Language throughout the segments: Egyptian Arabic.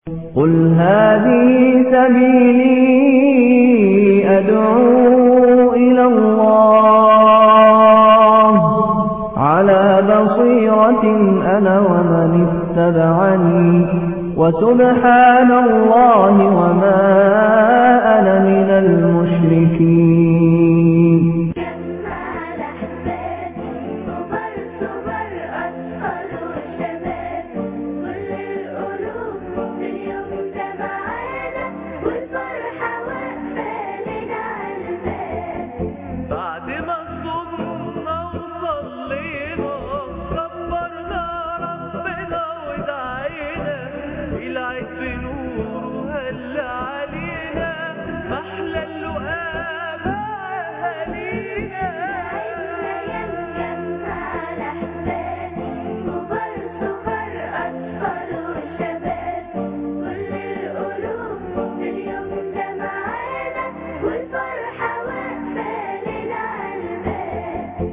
قل هذه سبيلي أدعو إلى الله على بصيرة أنا ومن اتبعني وسبحان الله وما أنا من المشركين جمع الأحباب صبر صبر أطفال وشباب كل القلوب اليوم ده معانا والفرحة واقفة لنا عالباب بعد ما صرنا وصلينا كبرنا ربنا ودعينا العيد بنور وهل علينا محلى اللقاء أهالينا جمع الأحباب صبر صبر أطفال وشباب كل القلوب اليوم ده معانا والفرحة واقفة لنا عالباب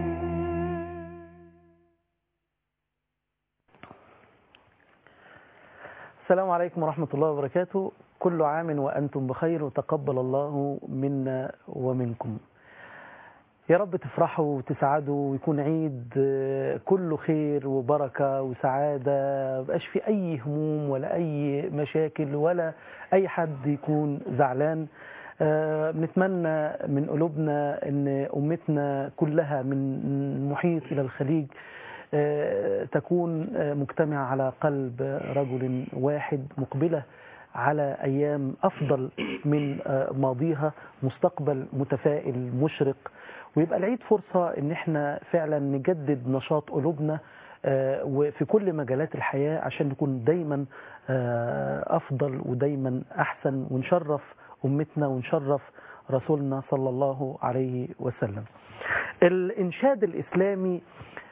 السلام عليكم ورحمة الله وبركاته كل عام وأنتم بخير وتقبل الله منا ومنكم يا رب تفرحوا وتسعدوا ويكون عيد آه، كله خير وبركة وسعادة مبقاش في أي هموم ولا أي مشاكل ولا أي حد يكون زعلان آه، بنتمنى من قلوبنا أن أمتنا كلها من المحيط إلى الخليج آه، تكون آه، مجتمعة على قلب رجل واحد مقبلة على أيام أفضل من آه، ماضيها مستقبل متفائل مشرق ويبقى العيد فرصة ان احنا فعلا نجدد نشاط قلوبنا آه، وفي كل مجالات الحياة عشان نكون دايما آه، أفضل ودايما أحسن ونشرف أمتنا ونشرف رسولنا صلى الله عليه وسلم الإنشاد الإسلامي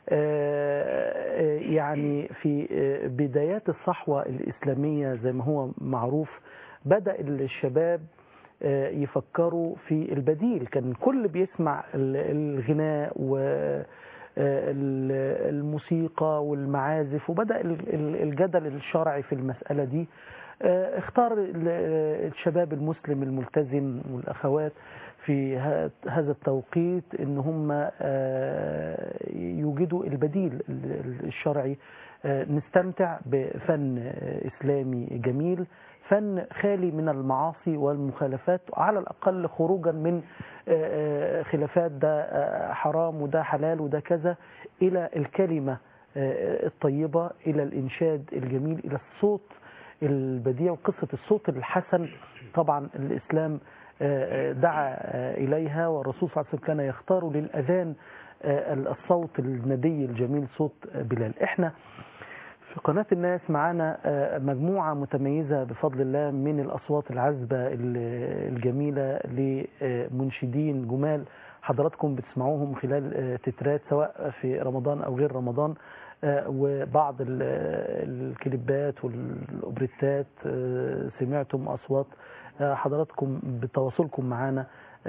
آه، يعني في آه، بدايات الصحوة الإسلامية زي ما هو معروف بدأ الشباب آه، يفكروا في البديل كان الكل بيسمع ال- الغناء و آه، ال- الموسيقى والمعازف وبدأ ال- ال- الجدل الشرعي في المسألة دي آه، اختار ال- الشباب المسلم الملتزم والأخوات في ه- هذا التوقيت ان هم آه، يوجدوا البديل ال- ال- الشرعي آه، نستمتع بفن آه، إسلامي جميل فن خالي من المعاصي والمخالفات على الأقل خروجا من آه، آه، خلافات ده آه، حرام وده حلال وده كذا إلى الكلمة آه، الطيبة إلى الإنشاد الجميل إلى الصوت البديع وقصة الصوت الحسن طبعا الإسلام آه، آه، دعا آه، إليها والرسول صلى الله عليه وسلم كان يختار للأذان آه، الصوت الندي الجميل صوت آه، بلال احنا في قناة الناس معانا آه، مجموعة متميزة بفضل الله من الأصوات العذبة ال- الجميلة لمنشدين جمال حضراتكم بتسمعوهم خلال آه، تترات سواء في رمضان أو غير رمضان آه، وبعض ال- الكليبات والأوبريتات آه، سمعتم أصوات آه، حضراتكم بتواصلكم معنا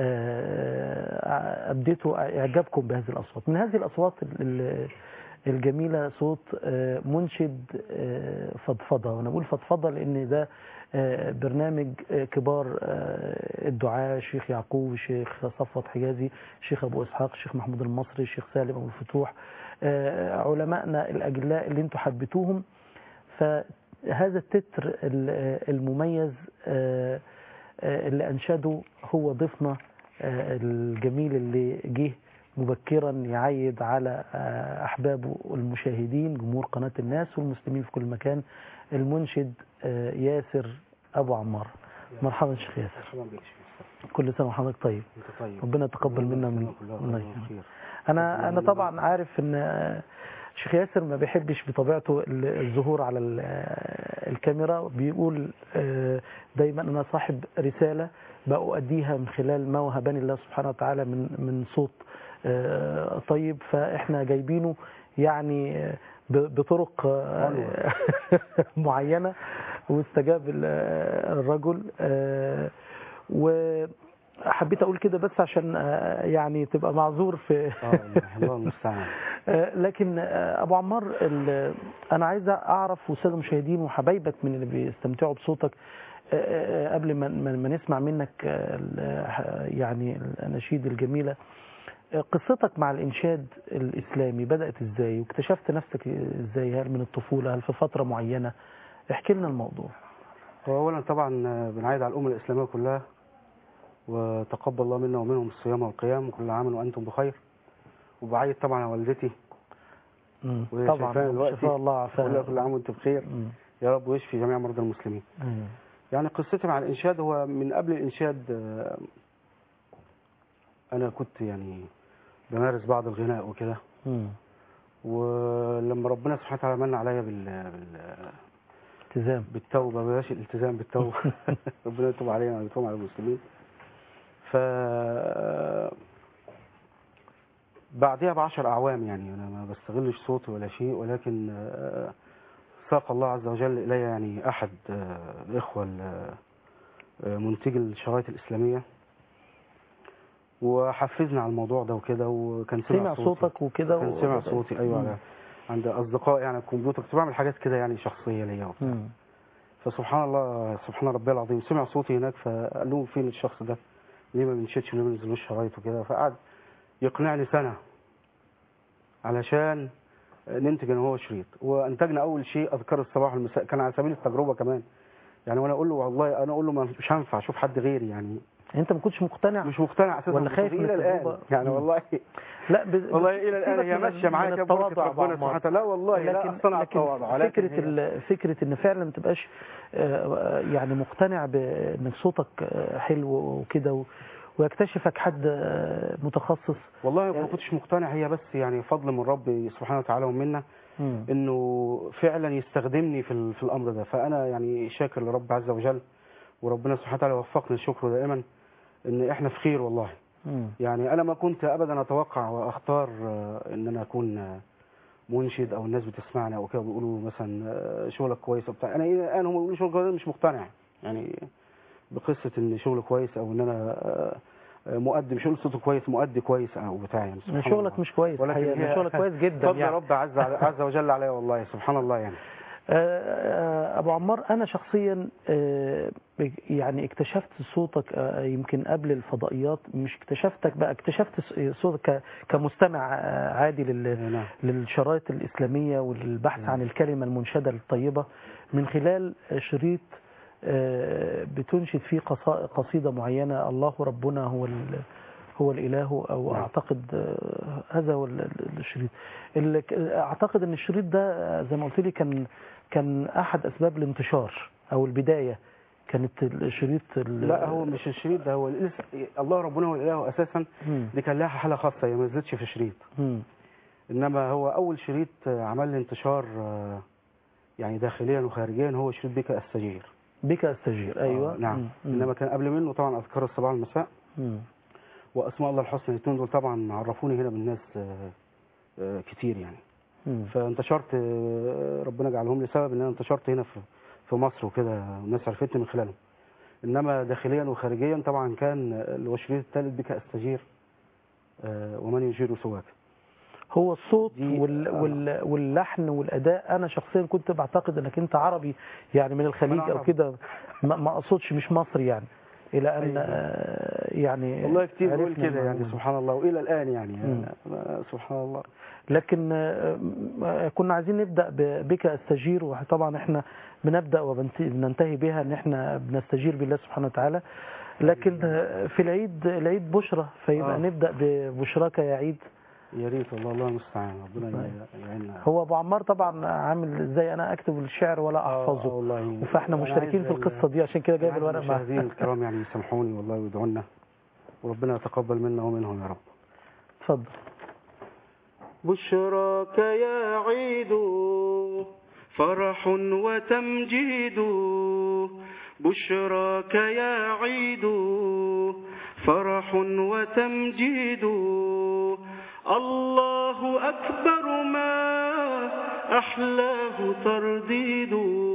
آه، أبديتوا إعجابكم بهذه الأصوات من هذه الأصوات ال- ال- الجميلة صوت آه، منشد آه، فضفضة وأنا بقول فضفضة لأن ده آه، برنامج آه، كبار آه، الدعاة الشيخ يعقوب الشيخ صفوت حجازي الشيخ أبو إسحاق الشيخ محمود المصري الشيخ سالم أبو الفتوح آه، علمائنا الأجلاء اللي انتم حبيتوهم فهذا التتر ال- المميز آه، آه، اللي أنشده هو ضيفنا آه، الجميل اللي جه مبكرا يعيد على آه، أحبابه المشاهدين جمهور قناة الناس والمسلمين في كل مكان المنشد آه، ياسر أبو عمار مرحبا شيخ ياسر مرحبا بك شيخ كل سنة وحضرتك طيب انت طيب ربنا يتقبل منا من الله الله يجزاك يكرمك. خير انا انا طبعا عارف ان آه، شيخ ياسر ما بيحبش بطبيعته ال- الظهور على ال- آه، الكاميرا بيقول آه، دايما انا صاحب رساله بأؤديها من خلال ما وهبني الله سبحانه وتعالى من من صوت آه، طيب فاحنا جايبينه يعني آه، ب- بطرق آه، معينه واستجاب ال- آه، الرجل آه، وحبيت اقول كده بس عشان آه، يعني تبقى معذور في اه الله المستعان آه، لكن آه، ابو عمار ال- انا عايز اعرف والساده المشاهدين وحبايبك من اللي بيستمتعوا بصوتك آه، آه، قبل ما ما ما نسمع منك آه، ال- يعني الاناشيد الجميله آه، قصتك مع الانشاد الاسلامي بدات ازاي واكتشفت نفسك ازاي هل من الطفوله هل في فتره معينه احكي لنا الموضوع هو اولا طبعا بنعيد على الامه الاسلاميه كلها وتقبل الله منا ومنهم الصيام والقيام وكل عام وانتم بخير وبعيد طبعا على والدتي مم. وهي طبعا شايفانا دلوقتي. شفاء الله بقول لها عافاك كل عام وانتم بخير يا رب ويشفي جميع مرضى المسلمين يعني قصتي مع الانشاد هو من قبل الانشاد آه، انا كنت يعني بمارس بعض الغناء وكده ولما ربنا سبحانه وتعالى من عليا بال... بال... التزام بالتوبه بلاش الالتزام بالتوبه ربنا يتوب علينا ويتوب على المسلمين ف بعدها بعشر اعوام يعني انا ما بستغلش صوتي ولا شيء ولكن آه، ساق الله عز وجل الي يعني احد آه، الاخوه ال- آه، منتجي الشرايط الاسلاميه وحفزني على الموضوع ده وكده وكان سمع, سمع صوتي. صوتك وكده كان و- سمع صوتي ايوه مم. على عند اصدقائي يعني على الكمبيوتر كنت بعمل حاجات كده يعني شخصيه ليا وبتاع. مم. فسبحان الله سبحان ربي العظيم سمع صوتي هناك فقال لهم فين الشخص ده ليه ما بنشدش وليه ما بننزلوش شرايط وكده فقعد يقنعني سنه علشان ننتج انا وهو شريط وانتجنا اول شيء اذكار الصباح والمساء كان على سبيل التجربه كمان يعني وانا اقول له والله انا اقول له ما- مش هينفع اشوف حد غيري يعني انت ما كنتش مقتنع مش مقتنع اساسا ولا خايف بصوتي من الى الان التجربة؟ يعني مم. والله لا ب... والله الى الان سيبك هي من- ماشيه معايا من كده بركه التواضع ربنا يا سبحانه عمار. وتعالى لا والله لا لكن اصطنع لكن التواضع ولكن فكره هي- ال- فكره ان فعلا ما تبقاش آه، يعني مقتنع بان صوتك آه، حلو وكده و- ويكتشفك حد آه، متخصص والله ما كنتش مقتنع هي بس يعني فضل من ربي سبحانه وتعالى ومنا مم. انه فعلا يستخدمني في ال- في الامر ده فانا يعني شاكر لرب عز وجل وربنا سبحانه وتعالى وفقني الشكر دائما ان احنا في خير والله مم. يعني انا ما كنت ابدا اتوقع واختار آه، ان انا اكون آه، منشد او الناس بتسمعني او كده بيقولوا مثلا آه، شغلك كويس وبتاع انا الى الان هم بيقولوا شغلك كويس مش مقتنع يعني بقصه ان شغل كويس او ان انا آه، آه، مؤدي مش هقول صوته كويس مؤدي كويس او بتاع يعني إن سبحان شغلك الله. مش كويس ولكن الحقيقة، إن هي شغلك كويس جدا فضل يعني. رب عز عز وجل عليا والله سبحان الله يعني آه، آه، ابو عمار انا شخصيا آه، يعني اكتشفت صوتك آه، يمكن قبل الفضائيات مش اكتشفتك بقى اكتشفت صوتك ك- كمستمع آه، عادي لل نعم للشرايط الإسلامية والبحث عن الكلمة المنشدة الطيبة من خلال شريط آه، بتنشد فيه قصا- قصيدة معينة الله ربنا هو ال- هو الإله أو نعم. أعتقد آه، هذا هو ال- ال- الشريط ال- أعتقد أن الشريط ده آه، زي ما قلت لي كان كان أحد أسباب الانتشار أو البداية كانت الشريط ال- لا هو مش الشريط ده هو الإس- الله ربنا هو الاله اساسا مم. دي كان لها حاله خاصه هي ما نزلتش في شريط مم. انما هو اول شريط آه، عمل لي انتشار آه، يعني داخليا وخارجيا هو شريط بك استجير بك أستجير أيوة آه، نعم مم. مم. انما كان قبل منه طبعا اذكار الصباح والمساء مم. واسماء الله الحسنى الاثنين دول طبعا عرفوني هنا بالناس آه، آه، كتير يعني مم. فانتشرت آه، ربنا جعلهم لي سبب ان انا انتشرت هنا في في مصر وكده الناس عرفتني من خلالهم انما داخليا وخارجيا طبعا كان آه، اللي هو الشريط الثالث بك استجير آه، ومن يجير سواك هو الصوت دي- وال آه. وال واللحن والاداء انا شخصيا كنت بعتقد انك انت عربي يعني من الخليج أنا او عربي. كده ما ما اقصدش مش مصري يعني الى ان أيوة. آه، يعني والله كتير بقول عرفنا كده يعني المعلومة. سبحان الله والى الان يعني مم. آه، سبحان الله لكن آه، آه، كنا عايزين نبدا ب- بك استجير وطبعا احنا بنبدا وبننتهي بها ان احنا بنستجير بالله سبحانه وتعالى لكن آه، في العيد العيد بشرى فيبقى آه. نبدا ببشراك يا عيد يا ريت والله الله المستعان ربنا طيب. يعيننا هو ابو عمار طبعا عامل ازاي انا اكتب الشعر ولا آه، احفظه والله فاحنا أنا مشتركين عايز في القصه دي عشان كده جايب أنا عايز الورق معايا المشاهدين الكرام يعني يسامحوني والله ويدعوا لنا وربنا يتقبل منا ومنهم يا رب اتفضل بشراك يا عيد فرح وتمجيد بشراك يا عيد فرح وتمجيد الله أكبر ما أحلاه ترديد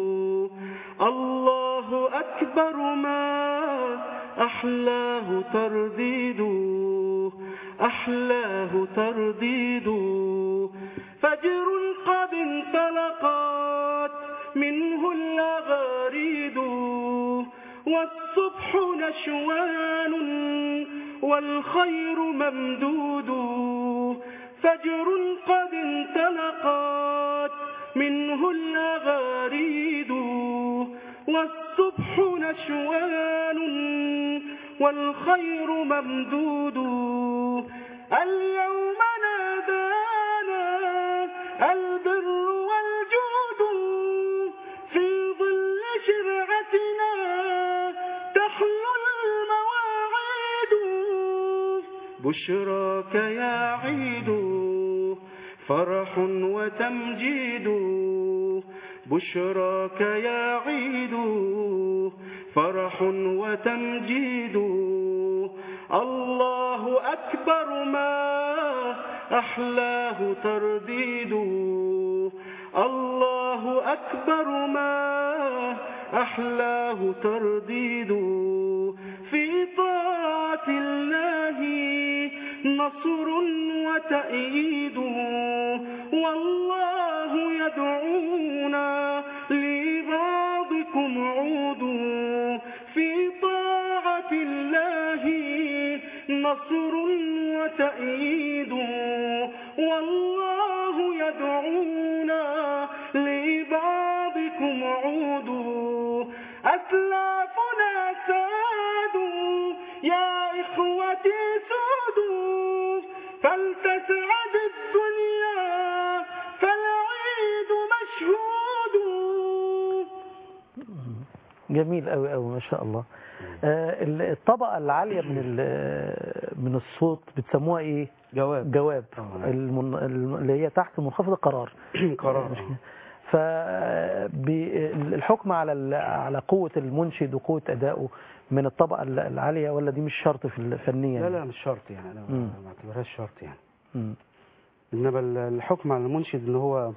الله أكبر ما أحلاه ترديد أحلاه ترديد فجر قد انطلقت منه الأغاريد والصبح نشوان والخير ممدود فجر قد انطلقت منه الأغاريد والصبح نشوان والخير ممدود اليوم نادانا البر والجود في ظل شرعتنا تحلو المواعيد بشراك يا عيد فرح وتمجيد بشراك يا عيد فرح وتمجيد الله أكبر ما أحلاه ترديد الله أكبر ما أحلاه ترديد في طاعة الله نصر وتأييد والله يدعونا لبعضكم عودوا في طاعة الله نصر وتأييد والله يدعونا لبعضكم عودوا أسلافنا سادوا يا إخوتي سودوا فلتسعد الدنيا فالعيد مشهود جميل قوي قوي ما شاء الله آه، ال- الطبقة العالية من ال- من الصوت بتسموها ايه جواب جواب آه. المن... اللي هي تحت منخفض القرار قرار فالحكم على ال- على قوة المنشد وقوة أدائه من الطبقة ال- العالية ولا دي مش شرط في الفنية لا لا مش شرط يعني انا مم. ما اعتبرهاش شرط يعني مم. انما ال- الحكم على المنشد ان هو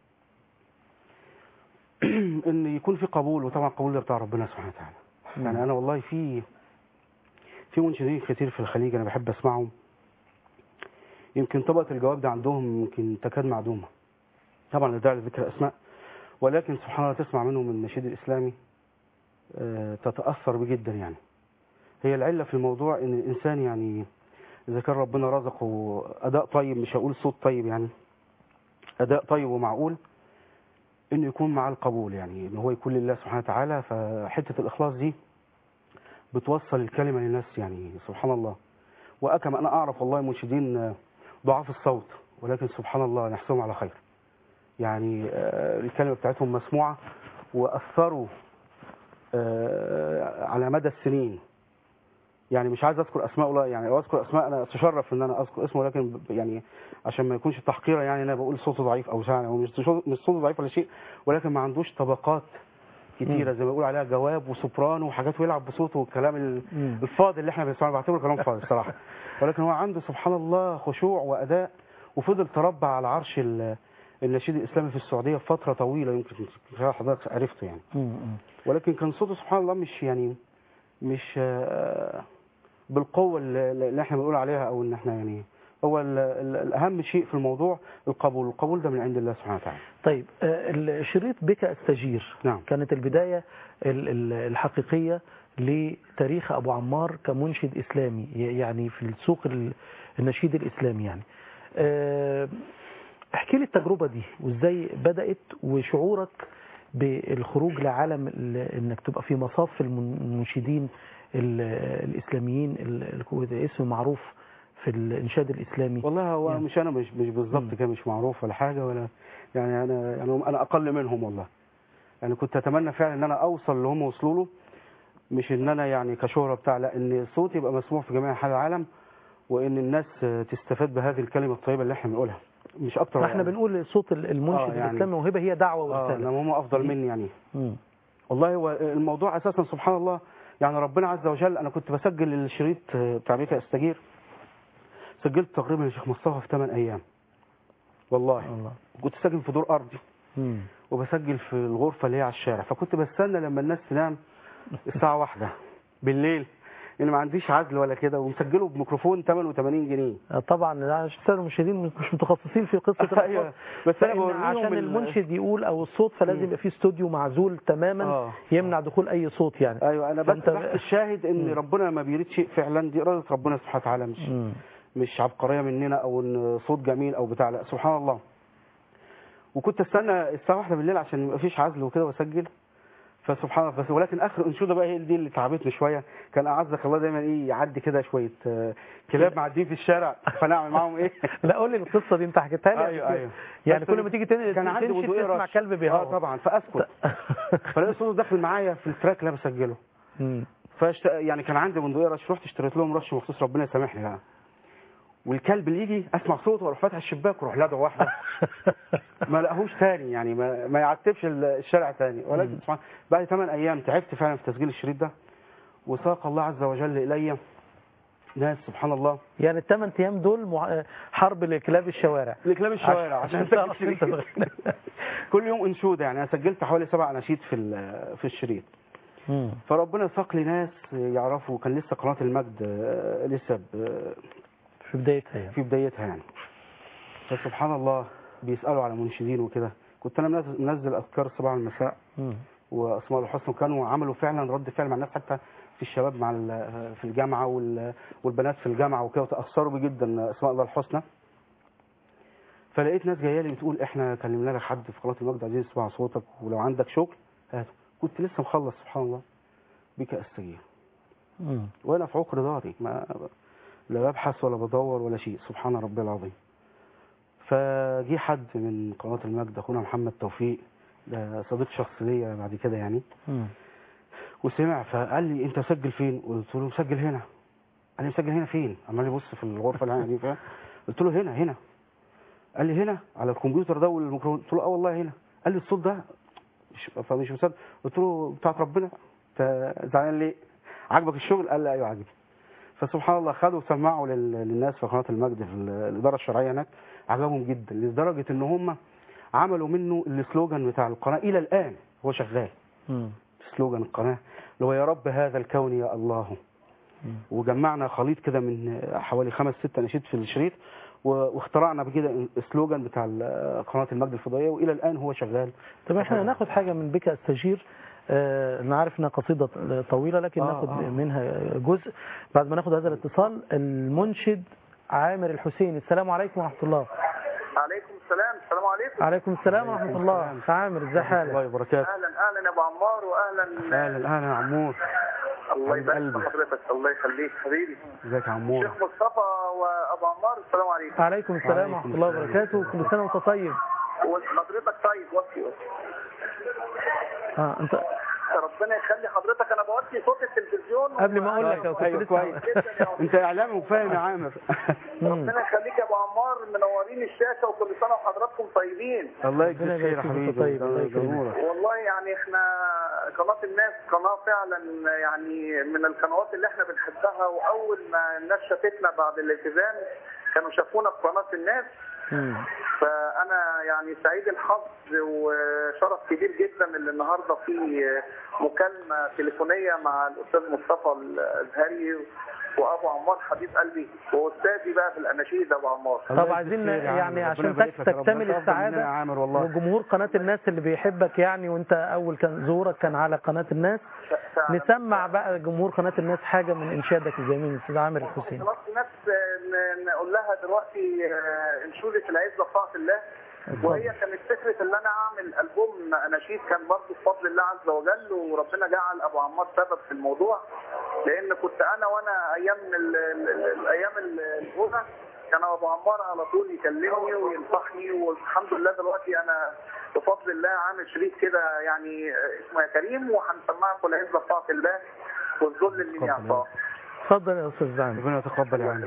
ان يكون في قبول وطبعا القبول ده بتاع ربنا سبحانه وتعالى يعني انا والله في في منشدين كتير في الخليج انا بحب اسمعهم يمكن طبقه الجواب ده عندهم يمكن تكاد معدومه طبعا لا داعي لذكر اسماء ولكن سبحان الله تسمع منهم النشيد الاسلامي آه، تتاثر بيه جدا يعني هي العله في الموضوع ان الانسان يعني اذا كان ربنا رزقه اداء طيب مش هقول صوت طيب يعني اداء طيب ومعقول انه يكون مع القبول يعني ان هو يكون لله سبحانه وتعالى فحته الاخلاص دي بتوصل الكلمه للناس يعني سبحان الله واكم انا اعرف والله منشدين ضعاف الصوت ولكن سبحان الله نحسبهم على خير يعني آه، الكلمه بتاعتهم مسموعه واثروا آه، على مدى السنين يعني مش عايز اذكر اسماء ولا يعني لو اذكر اسماء انا اتشرف ان انا اذكر اسمه ولكن ب- يعني عشان ما يكونش تحقيرا يعني انا بقول صوته ضعيف او يعني هو مش مش صوته ضعيف ولا شيء ولكن ما عندوش طبقات كتيره زي ما بيقول عليها جواب وسوبرانو وحاجات ويلعب بصوته والكلام ال- مم. الفاضي اللي احنا بنسمعه بعتبره كلام فاضي الصراحه ولكن هو عنده سبحان الله خشوع واداء وفضل تربع على عرش ال- النشيد الاسلامي في السعوديه فتره طويله يمكن حضرتك عرفته يعني مم. مم. ولكن كان صوته سبحان الله مش يعني مش آه، بالقوة اللي اللي احنا بنقول عليها او ان احنا يعني هو ال- ال- الاهم شيء في الموضوع القبول القبول ده من عند الله سبحانه وتعالى طيب آه، الشريط بك استجير نعم. كانت البداية ال- ال- الحقيقية لتاريخ أبو عمار كمنشد إسلامي ي- يعني في السوق ال- النشيد الإسلامي يعني آه، احكي لي التجربة دي وازاي بدأت وشعورك بالخروج لعالم ال- انك تبقى في مصاف المن- المنشدين ال- الإسلاميين ال- ال- اسم معروف في الإنشاد الإسلامي والله هو نعم. مش انا مش مش بالظبط مم. كده مش معروف ولا حاجة ولا يعني انا يعني انا اقل منهم والله يعني كنت اتمنى فعلا ان انا اوصل اللي هم وصلوا له مش ان انا يعني كشهرة بتاع لا ان صوتي يبقى مسموع في جميع انحاء العالم وان الناس تستفاد بهذه الكلمة الطيبة اللي احنا بنقولها مش اكتر ما احنا يعني. بنقول صوت ال- المنشد آه، يعني- الإسلامي وهبة هي دعوة اه ورسالة انما هم افضل مني يعني مم. والله هو الموضوع اساسا سبحان الله يعني ربنا عز وجل انا كنت بسجل الشريط بتاع بيك استجير سجلت تقريبا يا شيخ مصطفى في 8 ايام والله الله كنت ساكن في دور ارضي مم. وبسجل في الغرفه اللي هي على الشارع فكنت بستنى لما الناس تنام الساعه واحدة بالليل ان ما عنديش عزل ولا كده ومسجله بميكروفون 88 جنيه آه، طبعا عشان الساده المشاهدين مش متخصصين في قصه أيوة. الأصوات. بس أنا فإن بوريهم عشان ال- المنشد يقول او الصوت فلازم يبقى فيه استوديو معزول تماما آه. يمنع دخول اي صوت يعني ايوه انا بس فأنت- بحث الشاهد ان مم. ربنا لما بيريد شيء فعلا دي اراده ربنا سبحانه وتعالى مش مم. مش عبقريه مننا او ان صوت جميل او بتاع لا سبحان الله وكنت استنى الساعه واحدة بالليل عشان ما فيش عزل وكده واسجل فسبحان الله بس ولكن اخر انشوده بقى هي دي اللي تعبتني شويه كان اعزك الله دايما ايه يعدي كده شويه آه، كلاب معديين في الشارع فنعمل معاهم ايه لا قول لي القصه دي انت حكيتها لي ايوه قبل كده. ايوه يعني بس كل ما تيجي تن- كان عندي تمشي وضوء تسمع رش. كلب اه بيهوى طبعا فاسكت فلقيت صوته داخل معايا في التراك اللي انا بسجله مم. فاشت... يعني كان عندي بندقيه رش رحت اشتريت لهم رش مخصوص ربنا يسامحني بقى والكلب اللي يجي اسمع صوته واروح فاتح الشباك واروح لدعه واحده ما لقاهوش تاني يعني ما, ما يعتبش ال- الشارع تاني ولكن سبحان بعد ثمان ايام تعبت فعلا في تسجيل الشريط ده وساق الله عز وجل الي ناس سبحان الله يعني الثمان ايام دول مع... حرب لكلاب الشوارع لكلاب الشوارع عشان عشان اسجل تعرف انت شريط تغني. كل يوم انشوده يعني انا سجلت حوالي سبع اناشيد في ال- في الشريط مم. فربنا ساق لي ناس يعرفوا كان لسه قناه المجد آه، لسه ب- في بدايتها يعني في بدايتها يعني فسبحان الله بيسالوا على منشدين وكده كنت انا منزل, منزل اذكار الصباح والمساء مم. واسماء الحسنى وكانوا عملوا فعلا رد فعل مع الناس حتى في الشباب مع ال- في الجامعه وال- والبنات في الجامعه وكده وتاثروا بي جدا اسماء الله الحسنى فلقيت ناس جايه لي بتقول احنا كلمنا لك حد في قناه المجد عايزين نسمع صوتك ولو عندك شغل هاته كنت لسه مخلص سبحان الله بك استجيب مم. وانا في عقر داري ما لا ببحث ولا بدور ولا شيء سبحان ربي العظيم فجي حد من قناه المجد اخونا محمد توفيق ده صديق شخص ليا بعد كده يعني مم. وسمع فقال لي انت مسجل فين قلت له مسجل هنا قال لي مسجل هنا فين عمال يبص في الغرفه اللي انا دي فاهم قلت له هنا هنا قال لي هنا على الكمبيوتر ده والميكروفون قلت له اه والله هنا قال لي الصوت ده مش فمش مصدق قلت له بتاعت ربنا انت زعلان ليه عاجبك الشغل قال لي ايوه عاجبني فسبحان الله خدوا وسمعوا لل- للناس في قناه المجد في ال- الاداره الشرعيه هناك عجبهم جدا لدرجه ان هم عملوا منه السلوجان بتاع القناه الى الان هو شغال مم. سلوجان القناه اللي هو يا رب هذا الكون يا الله مم. وجمعنا خليط كده من حوالي خمس ست اناشيد في الشريط و- واخترعنا بكده السلوجان بتاع ال- قناه المجد الفضائيه والى الان هو شغال طب احنا ناخد حاجه من بك استجير آه، انا عارف انها قصيده طويله لكن آه، ناخد آه. منها جزء بعد ما ناخد هذا الاتصال المنشد عامر الحسين السلام عليكم ورحمه الله عليكم السلام السلام عليكم عليكم السلام ورحمه الله أخ عامر ازي الله حالك وبركاته اهلا اهلا يا ابو عمار واهلا اهلا اهلا يا عمور الله حبيب يبارك في قلبي. حضرتك الله يخليك حبيبي ازيك يا عمور شيخ مصطفى وابو عمار السلام عليكم عليكم السلام وعليكم ورحمه الله السلام. وبركاته كل سنه وانت طيب وحضرتك طيب وصي وصي. اه انت ربنا يخلي حضرتك انا بوطي صوت التلفزيون قبل ما اقول لك و- كنت ايوه لسه كويس جدا يا عمار. انت اعلامي وفاهم يا عامر مم. ربنا يخليك يا ابو عمار منورين الشاشه وكل سنه وحضراتكم طيبين الله ربنا يجزيك خير يا يبارك فيك حبيبي طيب، الله ده- ده يكرمك. نورك. والله يعني احنا قناة الناس قناة فعلا يعني من القنوات اللي احنا بنحبها واول ما الناس شافتنا بعد الالتزام كانوا شافونا في قناة الناس مم. فانا يعني سعيد الحظ وشرف كبير جدا اللي النهارده في مكالمه تليفونيه مع الاستاذ مصطفى الازهري وابو عمار حبيب قلبي واستاذي بقى في الاناشيد ابو عمار الله طب يجزيك عايزين خير يا عامر. يعني ربنا عشان يبارك لك يا رب. تكتمل أنت أفضل مننا السعاده يا عامر والله وجمهور قناه الناس اللي بيحبك يعني وانت اول كان ظهورك كان على قناه الناس فعلا. نسمع بقى جمهور قناه الناس حاجه من انشادك الجميل استاذ عامر الحسين خلاص الناس ن- نقول لها دلوقتي آه، انشودة العزة بطاعة الله وهي كانت فكرة ان انا اعمل البوم اناشيد كان برضه بفضل الله عز وجل وربنا جعل ابو عمار سبب في الموضوع لان كنت انا وانا ايام ال- ال- ال- الايام ال- الاولى كان ابو عمار على طول يكلمني وينصحني والحمد لله دلوقتي انا بفضل الله عامل شريك كده يعني آه، اسمه يا كريم وهنسمعكم العزة بطاعة الله والذل اللي اتفضل يا يعطاه اتفضل يا استاذ عامر ربنا يتقبل يا عامر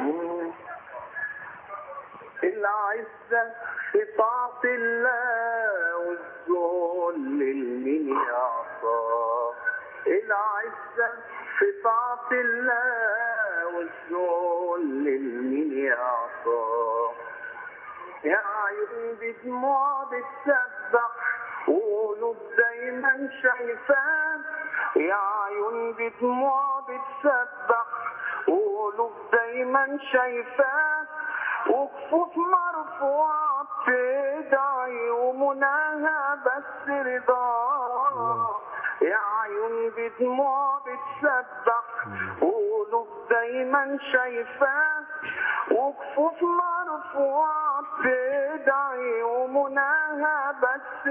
العزة في طاعة الله والذل لمن يعصاه العزة في طاعة الله والذل لمن يعصاه يا عيون بدموع بتسبح وقلوب دايما شايفاه يا عيون بدموع بتسبح وقلوب دايما شايفاه وكفوف مرفوعة بتدعي ومناها بس رضاه يا عيون بدموع بتسبح وقلوب دايما شايفاه وكفوف مرفوعة بتدعي ومناها بس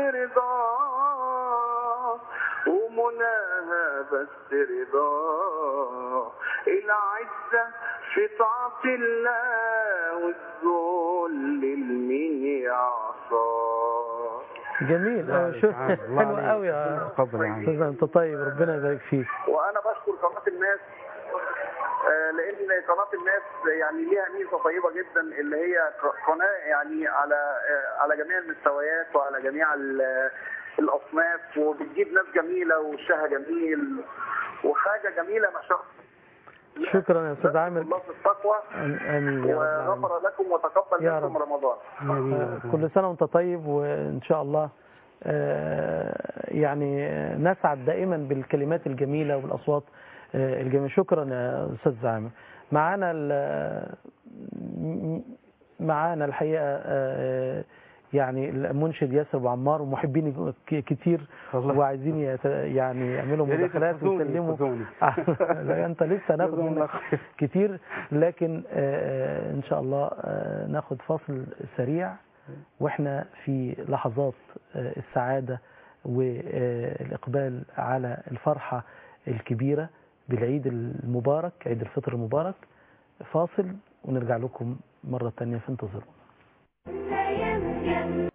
رضاه ومناها بس رضاه العزة في طاعة الله والذل لمين يعصاه جميل الله آه، عليك، شو عاد، الله حلو عليك. قوي يا تفضل يا عم. استاذ انت طيب ربنا يبارك فيك وانا بشكر قناه الناس آه، لان قناه الناس يعني ليها ميزه طيبه جدا اللي هي ق- قناه يعني على آه، على جميع المستويات وعلى جميع ال- الاصناف وبتجيب ناس جميله وشها جميل وحاجه جميله ما شاء الله شكرا يا استاذ عامر الله في التقوى امين يا رب العالمين وغفر لكم وتقبل يا منكم رب. رمضان آه، كل سنة وانت طيب وان شاء الله آه، يعني آه، نسعد دائما بالكلمات الجميلة والأصوات آه، الجميلة شكرا يا أستاذ عامر معانا ال- م- معانا الحقيقة آه، يعني المنشد ياسر أبو عمار ومحبين ك- كتير والله. وعايزين يت- يعني يعملوا يا ريت مداخلات يحفظوني، ويسلموا يحفظوني. لا انت لسه ناخد جزاهم الله منك خير. كتير لكن آه، ان شاء الله آه، ناخد فاصل سريع واحنا في لحظات آه، السعادة والإقبال على الفرحة الكبيرة بالعيد المبارك عيد الفطر المبارك فاصل ونرجع لكم مرة تانية في انتظروا لا يمكن